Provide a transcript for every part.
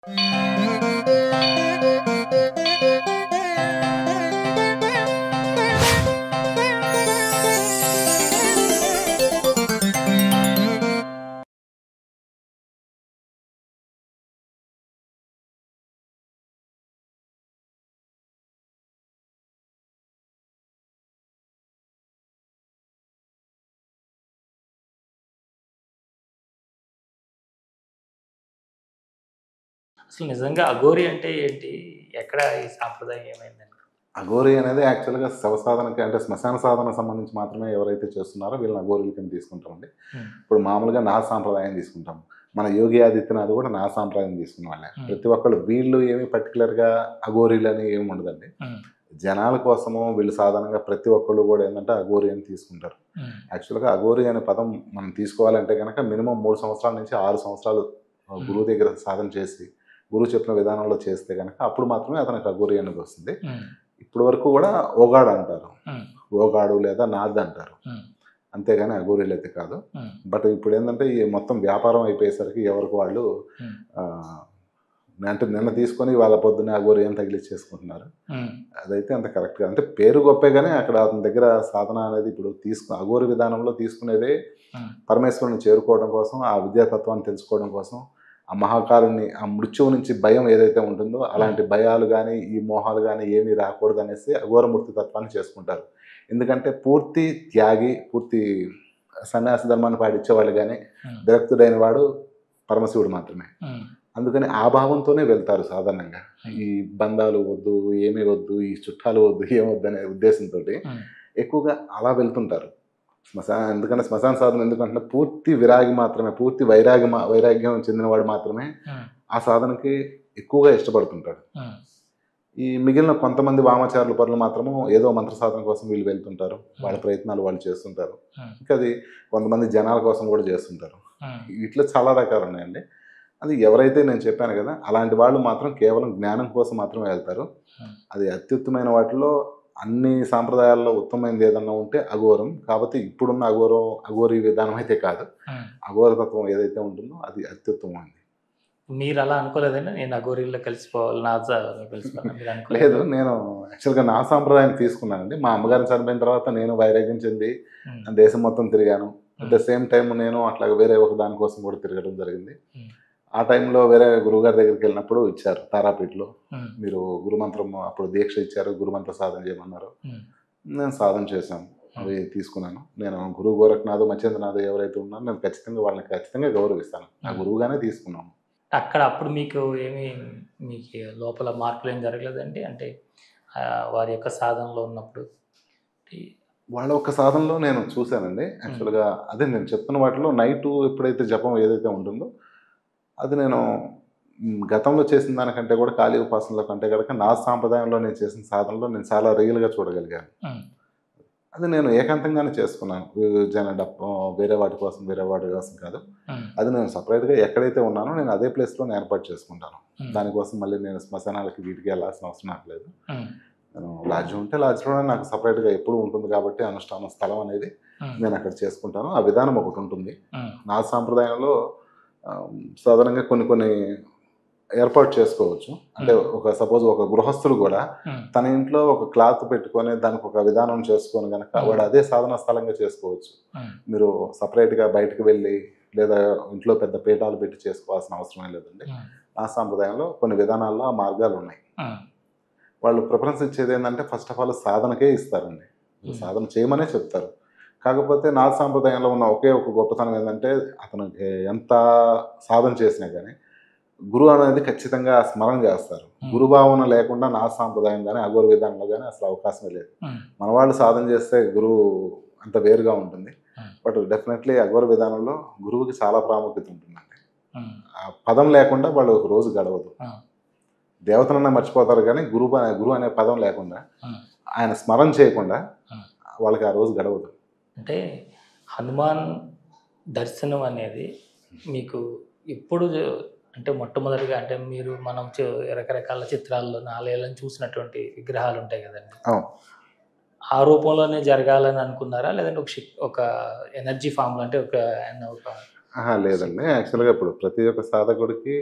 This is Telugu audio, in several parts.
అసలు నిజంగా అఘోరి అంటే ఏంటి ఎక్కడ ఈ సాంప్రదాయం ఏమైందండి అఘోరి అనేది యాక్చువల్గా శవ సాధనకి అంటే శ్మశాన సాధన సంబంధించి మాత్రమే ఎవరైతే చేస్తున్నారో వీళ్ళని అఘోరీల కింద తీసుకుంటామండి Hmm. ఇప్పుడు మామూలుగా నా సాంప్రదాయం తీసుకుంటాం మన యోగి ఆదిత్యనాథ్ కూడా నా సాంప్రదాయం తీసుకున్న వాళ్ళే Hmm. ప్రతి ఒక్కళ్ళు వీళ్ళు ఏమి పర్టికులర్గా అఘోరీలు అని ఏమి ఉండదండి ఉమ్, జనాల కోసము వీళ్ళు సాధారణంగా ప్రతి ఒక్కళ్ళు కూడా ఏంటంటే అఘోరి అని తీసుకుంటారు ఉమ్, యాక్చువల్గా అఘోరి అనే పదం మనం తీసుకోవాలంటే కనుక మినిమం మూడు సంవత్సరాల నుంచి ఆరు సంవత్సరాలు ఆ, గురువు దగ్గర సాధన చేసి గురువు చెప్పిన విధానంలో చేస్తే కనుక అప్పుడు మాత్రమే అతనికి అఘోరి అనేది వస్తుంది ఉమ్, ఇప్పటి వరకు కూడా ఓగాడు అంటారు ఉమ్, ఓగాడు లేదా నాద్ అంటారు ఉమ్, అంతేగాని అఘోరీలు అయితే కాదు ఉమ్, బట్ ఇప్పుడు ఏంటంటే ఈ మొత్తం వ్యాపారం అయిపోయేసరికి ఎవరికి వాళ్ళు ఉమ్, ఆ, అంటే నిన్న తీసుకొని వాళ్ళ పొద్దున్నే అఘోరి అని తగిలిచ్చేసుకుంటున్నారు ఉమ్, అదైతే అంత కరెక్ట్గా అంటే పేరు గొప్పే కానీ అక్కడ అతని దగ్గర సాధన అనేది ఇప్పుడు తీసుకు అఘోరి విధానంలో తీసుకునేదే ఉమ్, పరమేశ్వరుని చేరుకోవడం కోసం ఆ విద్యాతత్వాన్ని తెలుసుకోవడం కోసం ఆ మహాకారుని ఆ మృత్యువు నుంచి భయం ఏదైతే ఉంటుందో అలాంటి భయాలు కానీ ఈ మోహాలు కానీ ఏమీ రాకూడదు అనేసి అఘోరమూర్తి తత్వాన్ని చేసుకుంటారు ఎందుకంటే పూర్తి త్యాగి పూర్తి సన్యాస ధర్మాన్ని పాటించే వాళ్ళు కానీ ఉమ్, విరక్తుడైన వాడు పరమశివుడు మాత్రమే ఉమ్, అందుకని ఆ భావంతోనే వెళ్తారు సాధారణంగా ఈ బంధాలు వద్దు ఏమీ వద్దు ఈ చుట్టాలు వద్దు ఏమొద్దు అనే ఉద్దేశంతో ఉమ్, ఎక్కువగా అలా వెళ్తుంటారు శ్మశాన ఎందుకంటే శ్మశాన సాధన ఎందుకంటే పూర్తి విరాగి మాత్రమే పూర్తి వైరాగి మా- వైరాగ్యం చెందినవాడు మాత్రమే ఉమ్, ఆ సాధనకి ఎక్కువగా ఇష్టపడుతుంటాడు ఉమ్, ఈ మిగిలిన కొంతమంది వామాచారుల పనులు మాత్రము ఏదో మంత్ర సాధన కోసం వీళ్ళు వెళ్తుంటారు వాళ్ళ ప్రయత్నాలు వాళ్ళు చేస్తుంటారు ఉమ్, ఇంకా అది కొంతమంది జనాల కోసం కూడా చేస్తుంటారు ఉమ్, ఇట్లా చాలా రకాలు ఉన్నాయండి అది ఎవరైతే నేను చెప్పాను కదా అలాంటి వాళ్ళు మాత్రం కేవలం జ్ఞానం కోసం మాత్రమే వెళ్తారు Hmm. అది అత్యుత్తమైన వాటిలో అన్ని సాంప్రదాయాల్లో ఉత్తమైనది ఏదన్నా ఉంటే అఘోరం కాబట్టి ఇప్పుడున్న అఘోరం అఘోరి విధానం అయితే కాదు ఉమ్. అఘోరతత్వం ఏదైతే ఉంటుందో అది అత్యుత్తమైనది మీరు అలా అనుకోలేదండి నేను అఘోరీలో కలిసిపోవాలి నా కలిసిపోవాలి మీరు అనుకోలేదు లేదు నేను యాక్చువల్గా నా సాంప్రదాయం తీసుకున్నానండి మా అమ్మగారిని చనిపోయిన తర్వాత నేను వైరాగ్యం చెంది ఉమ్, దేశం మొత్తం తిరిగాను అట్ ద సేమ్ టైం నేను అట్లా వేరే ఒక దానికోసం కూడా తిరగడం జరిగింది ఉమ్, ఆ టైంలో వేరే గురువుగారి దగ్గరికి వెళ్ళినప్పుడు ఇచ్చారు తారాపీఠలో ఉమ్, మీరు గురుమంత్రం అప్పుడు దీక్ష ఇచ్చారు గురుమంత్ర సాధన చేయమన్నారు ఉమ్, నేను సాధన చేశాను అవి తీసుకున్నాను నేను గురువు గోరఖనాథ్ మచ్చేంద్రనాథ్ ఎవరైతే ఉన్నారో నేను ఖచ్చితంగా వాళ్ళని ఖచ్చితంగా గౌరవిస్తాను ఆ గురువుగానే తీసుకున్నాను అక్కడ అప్పుడు మీకు ఏమి మీకు లోపల మార్పులు ఏం జరగలేదండి అంటే ఆ, వారి యొక్క సాధనలో ఉన్నప్పుడు ఈ- వాళ్ళ ఒక సాధనలో నేను చూశానండి యాక్చువల్గా అదే నేను చెప్తున్న వాటిలో నైట్ ఎప్పుడైతే జపం ఏదైతే ఉంటుందో అది నేను మ్, గతంలో చేసిన దానికంటే కూడా ఖాళీ ఉపాసనలో కంటే కనుక నా సాంప్రదాయంలో నేను చేసిన సాధనలో నేను చాలా రియల్గా చూడగలిగాను ఉమ్, అది నేను ఏకాంతంగానే చేసుకున్నాను వీ- జన డప్ వేరే వాటి కోసం వేరే వాటి కోసం కాదు ఉమ్, అది నేను సపరేట్గా ఎక్కడైతే ఉన్నానో నేను అదే ప్లేస్లో నేను ఏర్పాటు చేసుకుంటాను ఉమ్, దానికోసం మళ్ళీ నేను శ్మశానాలకి వీటికి వెళ్ళాల్సిన అవసరం నాకు లేదు ఉమ్, నేను లాడ్జ్ ఉంటే లాడ్జ్లోనే నాకు సపరేట్గా ఎప్పుడు ఉంటుంది కాబట్టి అనుష్ఠాన స్థలం అనేది ఉమ్, నేను అక్కడ చేసుకుంటాను ఆ విధానం ఒకటి ఉంటుంది ఉమ్, నా సాంప్రదాయంలో ఆ, సాధారణంగా కొన్ని కొన్ని ఏర్పాటు చేసుకోవచ్చు అంటే ఒక సపోజ్ ఒక గృహస్థుడు కూడా ఉమ్, తన ఇంట్లో ఒక క్లాత్ పెట్టుకొని దానికి ఒక విధానం చేసుకొని కనుక వాడు అదే సాధన స్థలంగా చేసుకోవచ్చు ఉమ్, మీరు సపరేట్గా బయటకు వెళ్ళి లేదా ఇంట్లో పెద్ద పీఠాలు పెట్టి చేసుకోవాల్సిన అవసరం లేదండి ఉమ్, నా సాంప్రదాయంలో కొన్ని విధానాల్లో ఆ మార్గాలు ఉన్నాయి ఉమ్, వాళ్ళు ప్రిఫరెన్స్ ఇచ్చేది ఏంటంటే ఫస్ట్ ఆఫ్ ఆల్ సాధనకే ఇస్తారండి మీరు Hmm. సాధన చేయమనే చెప్తారు కాకపోతే నా సాంప్రదాయంలో ఉన్న ఒకే ఒక గొప్పతనం ఏంటంటే అతను ఎంత సాధన చేసినా కానీ గురువు అనేది ఖచ్చితంగా స్మరణ చేస్తారు Hmm. గురుభావన లేకుండా నా సాంప్రదాయం కానీ అఘోర విధానంలో కానీ అసలు అవకాశమే లేదు ఉమ్, మన వాళ్ళు సాధన చేస్తే గురువు అంత వేరుగా ఉంటుంది Hmm. బట్ డెఫినెట్లీ అఘోర విధానంలో గురువుకి చాలా ప్రాముఖ్యత ఉంటుందండి ఉమ్, ఆ పదం లేకుండా వాళ్ళు ఒక రోజు గడవదు ఉమ్, దేవతనన్నా మర్చిపోతారు కానీ గురువు అనే గురువు అనే పదం లేకుండా ఉమ్. ఆయన స్మరణ చేయకుండా Hmm. వాళ్ళకి ఆ రోజు గడవదు అంటే హనుమాన్ దర్శనం అనేది మీకు ఇప్పుడు అంటే మొట్టమొదటిగా అంటే మీరు మనం చూ- రకరకాల చిత్రాల్లో ఆలయాలను చూసినటువంటి విగ్రహాలు ఉంటాయి కదండి అవును. ఆ రూపంలోనే జరగాలని అనుకున్నారా లేదంటే ఒక శక్- ఒక ఎనర్జీ ఫామ్ అంటే ఒక ఆయన ఒక ఆహా, లేదండి యాక్చువల్గా ఇప్పుడు ప్రతి ఒక్క సాధకుడికి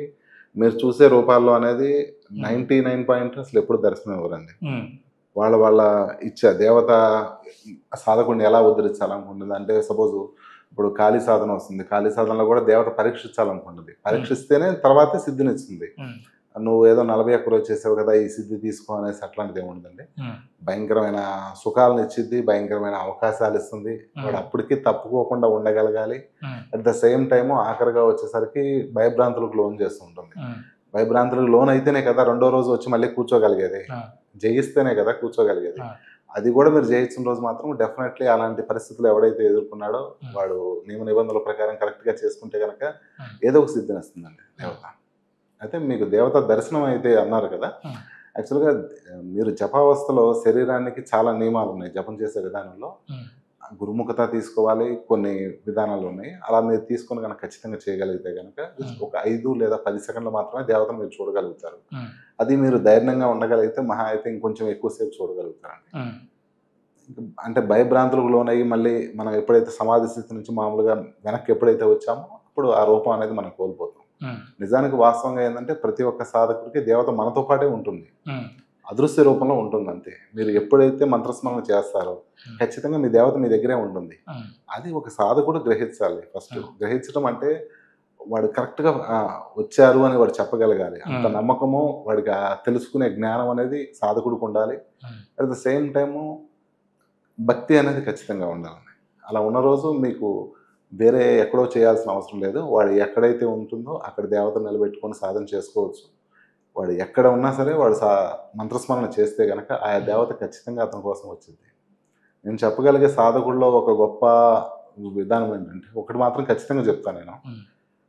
మీరు చూసే రూపాల్లో అనేది నైంటీ నైన్ పాయింట్ అసలు ఎప్పుడు దర్శనం ఇవ్వరండి ఉమ్, వాళ్ళ వాళ్ళ ఇచ్చ దేవత సాధకుడిని ఎలా ఉద్ధరించాలనుకుంటుంది అంటే సపోజ్ ఇప్పుడు ఖాళీ సాధన వస్తుంది ఖాళీ సాధనలో కూడా దేవత పరీక్షించాలనుకుంటుంది పరీక్షిస్తేనే తర్వాతే సిద్ధినిస్తుంది ఉమ్, నువ్వు ఏదో నలభై ఒక్క రోజు చేసావు కదా ఈ సిద్ధి తీసుకో అనేసి అట్లాంటిది ఏముండదండి ఉమ్, భయంకరమైన సుఖాలను ఇచ్చిద్ది భయంకరమైన అవకాశాలు ఇస్తుంది వాడు అప్పటికి తప్పుకోకుండా ఉండగలగాలి um, at the same time ఆఖరిగా వచ్చేసరికి భయభ్రాంతులకు లోన్ చేస్తూ ఉంటుంది ఉమ్, భయభ్రాంతులకు లోన్ అయితేనే కదా రెండో రోజు వచ్చి మళ్ళీ కూర్చోగలిగేది ఆ. జయిస్తేనే కదా కూర్చోగలిగేది ఆ. అది కూడా మీరు జయించిన రోజు మాత్రం డెఫినెట్లీ అలాంటి పరిస్థితులు ఎవడైతే ఎదుర్కొన్నాడో ఉమ్. వాడు నియమ నిబంధనల ప్రకారం కరెక్ట్గా చేసుకుంటే కనుక ఉమ్. ఏదో ఒక సిద్ధినిస్తుందండి దేవత అయితే మీకు దేవత దర్శనం అయితే అన్నారు కదా ఉమ్. యాక్చువల్గా మీరు జపావస్థలో శరీరానికి చాలా నియమాలు ఉన్నాయి జపం చేసే విధానంలో ఉమ్, గురుముఖత తీసుకోవాలి కొన్ని విధానాలు ఉన్నాయి అలా మీరు తీసుకొని కనుక ఖచ్చితంగా చేయగలిగితే కనుక Hmm. ఒక ఐదు లేదా పది సెకండ్లు మాత్రమే దేవతను మీరు చూడగలుగుతారు ఉమ్, అది మీరు ధైర్యంగా ఉండగలిగితే మహా అయితే ఇంకొంచెం ఎక్కువసేపు చూడగలుగుతారు ఉమ్, అంటే భయభ్రాంతులకు లోనయ్యి మళ్ళీ మనం ఎప్పుడైతే సమాధి స్థితి నుంచి మామూలుగా వెనక్కి ఎప్పుడైతే వచ్చామో అప్పుడు ఆ రూపం అనేది మనం కోల్పోతాం ఉమ్, నిజానికి వాస్తవంగా ఏంటంటే ప్రతి ఒక్క సాధకుడికి దేవత మనతో పాటే ఉంటుంది ఉమ్, అదృశ్య రూపంలో ఉంటుంది అంతే మీరు ఎప్పుడైతే మంత్రస్మరణ చేస్తారో Hmm. ఖచ్చితంగా మీ దేవత మీ దగ్గరే ఉంటుంది ఉమ్, అది ఒక సాధకుడు గ్రహించాలి ఫస్ట్ Hmm. గ్రహించడం అంటే వాడు కరెక్ట్గా వచ్చారు అని వాడు చెప్పగలగాలి అంత Hmm. నమ్మకము వాడికి ఆ తెలుసుకునే జ్ఞానం అనేది సాధకుడికి ఉండాలి um, at the same time భక్తి అనేది ఖచ్చితంగా ఉండాలి అలా ఉన్న రోజు మీకు వేరే ఎక్కడో చేయాల్సిన అవసరం లేదు వాడు ఎక్కడైతే ఉంటుందో అక్కడ దేవత నిలబెట్టుకొని సాధన చేసుకోవచ్చు వాడు ఎక్కడ ఉన్నా సరే వాడు సా మంత్రస్మరణ చేస్తే కనుక ఆయా దేవత ఖచ్చితంగా అతని కోసం వచ్చింది నేను చెప్పగలిగే సాధకుల్లో ఒక గొప్ప విధానం ఏంటంటే ఒకటి మాత్రం ఖచ్చితంగా చెప్తాను నేను ఉమ్,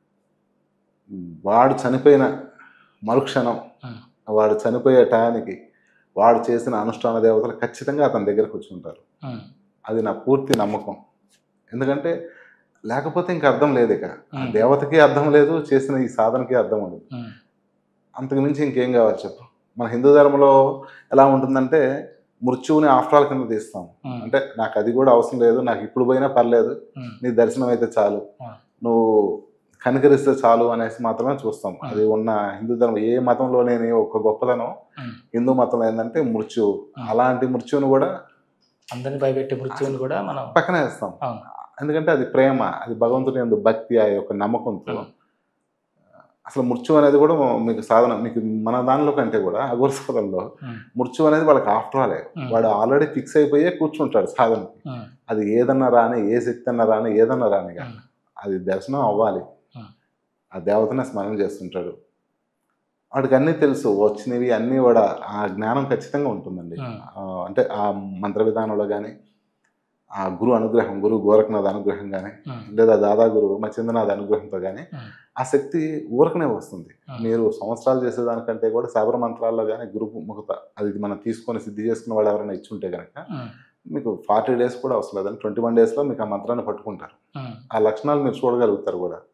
వాడు చనిపోయిన మరుక్షణం ఉమ్, వాడు చనిపోయే టయానికి వాడు చేసిన అనుష్ఠాన దేవతలు ఖచ్చితంగా అతని దగ్గరకు వచ్చి ఉంటారు ఉమ్, అది నా పూర్తి నమ్మకం ఎందుకంటే లేకపోతే ఇంక అర్థం లేదు ఇక ఆ ఉమ్, దేవతకి అర్థం లేదు చేసిన ఈ సాధనకి అర్థం ఉండదు ఉమ్, అంతకు మించి ఇంకేం కావాలి చెప్పు మన హిందూ ధర్మంలో ఎలా ఉంటుందంటే మృత్యువుని ఆఫ్రాల్ కింద తీస్తాం ఉమ్, అంటే నాకు అది కూడా అవసరం లేదు నాకు ఇప్పుడు పోయినా పర్లేదు ఉమ్, నీ దర్శనం అయితే చాలు ఆ. నువ్వు కనికరిస్తే చాలు అనేసి మాత్రమే చూస్తాం ఆ. అది ఉన్న హిందూ ధర్మం ఏ మతంలో లేని ఒక గొప్పతనం ఉమ్. హిందూ మతంలో ఏంటంటే మృత్యు ఆ. అలాంటి మృత్యువును కూడా అందరిని భయపెట్టే మృత్యువుని కూడా మనం పక్కన వేస్తాం అవును. ఎందుకంటే అది ప్రేమ అది భగవంతుని ఎందు భక్తి ఆ యొక్క నమ్మకంతో ఉమ్. అసలు మృత్యు అనేది కూడా మీకు సాధన మీకు మన దానిలో కంటే కూడా అఘోర సాధనలో ఉమ్, మృత్యు అనేది వాళ్ళకి ఆఫ్టర్ ఆలే ఉమ్, వాడు ఆల్రెడీ ఫిక్స్ అయిపోయే కూర్చుంటాడు సాధనకి ఉమ్, అది ఏదన్నా రాని ఏ శక్తి అన్నా రాని ఏదన్నా రాని కానీ ఉమ్, అది దర్శనం అవ్వాలి ఉమ్. ఆ దేవతనే స్మరణ చేస్తుంటాడు వాడికి అన్నీ తెలుసు వచ్చినవి అన్నీ కూడా ఆ జ్ఞానం ఖచ్చితంగా ఉంటుందండి ఉమ్, ఆ, అంటే ఆ మంత్ర విధానంలో కానీ ఆ గురు అనుగ్రహం గురు గోరఖనాథ్ అనుగ్రహం కానీ ఉమ్, లేదా దాదా గురు మచ్చింద్రనాథ్ అనుగ్రహంతో కానీ ఉమ్, ఆ శక్తి ఊరకనే వస్తుంది ఉమ్. మీరు సంవత్సరాలు చేసేదానికంటే కూడా శబర మంత్రాల్లో కానీ గురు ముఖత అది మనం తీసుకొని సిద్ధి చేసుకున్న వాళ్ళు ఎవరైనా ఇచ్చుంటే కనుక ఉమ్, మీకు ఫార్టీ డేస్ కూడా అవసరం లేదండి ట్వంటీ వన్ డేస్లో మీకు ఆ మంత్రాన్ని పట్టుకుంటారు ఉమ్, ఆ లక్షణాలు మీరు చూడగలుగుతారు కూడా